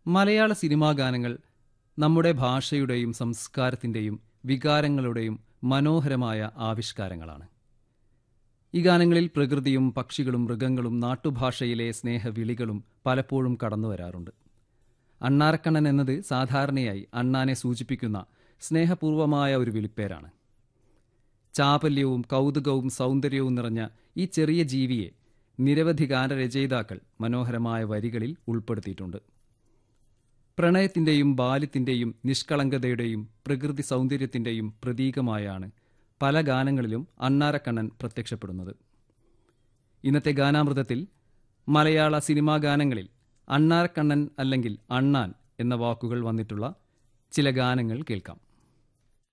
മലയാള സിനിമാ ഗാനങ്ങൾ നമ്മുടെ ഭാഷയുടെയും സംസ്കാരത്തിൻ്റെയും വികാരങ്ങളുടെയും മനോഹരമായ ആവിഷ്കാരങ്ങളാണ് ഈ ഗാനങ്ങളിൽ പ്രകൃതിയും പക്ഷികളും മൃഗങ്ങളും നാട്ടുഭാഷയിലെ സ്നേഹവിളികളും പലപ്പോഴും കടന്നു വരാറുണ്ട് അണ്ണാരക്കണ്ണൻ എന്നത് സാധാരണയായി അണ്ണാനെ സൂചിപ്പിക്കുന്ന സ്നേഹപൂർവമായ ഒരു വിളിപ്പേരാണ് ചാപല്യവും കൗതുകവും സൗന്ദര്യവും നിറഞ്ഞ ഈ ചെറിയ ജീവിയെ നിരവധി ഗാനരചയിതാക്കൾ മനോഹരമായ വരികളിൽ ഉൾപ്പെടുത്തിയിട്ടുണ്ട് പ്രണയത്തിൻ്റെയും ബാല്യത്തിൻ്റെയും നിഷ്കളങ്കതയുടെയും പ്രകൃതി സൗന്ദര്യത്തിൻ്റെയും പ്രതീകമായാണ് പല ഗാനങ്ങളിലും അണ്ണാരക്കണ്ണൻ പ്രത്യക്ഷപ്പെടുന്നത് ഇന്നത്തെ ഗാനാമൃതത്തിൽ മലയാള സിനിമാ ഗാനങ്ങളിൽ അണ്ണാരക്കണ്ണൻ അല്ലെങ്കിൽ അണ്ണാൻ എന്ന വാക്കുകൾ വന്നിട്ടുള്ള ചില ഗാനങ്ങൾ കേൾക്കാം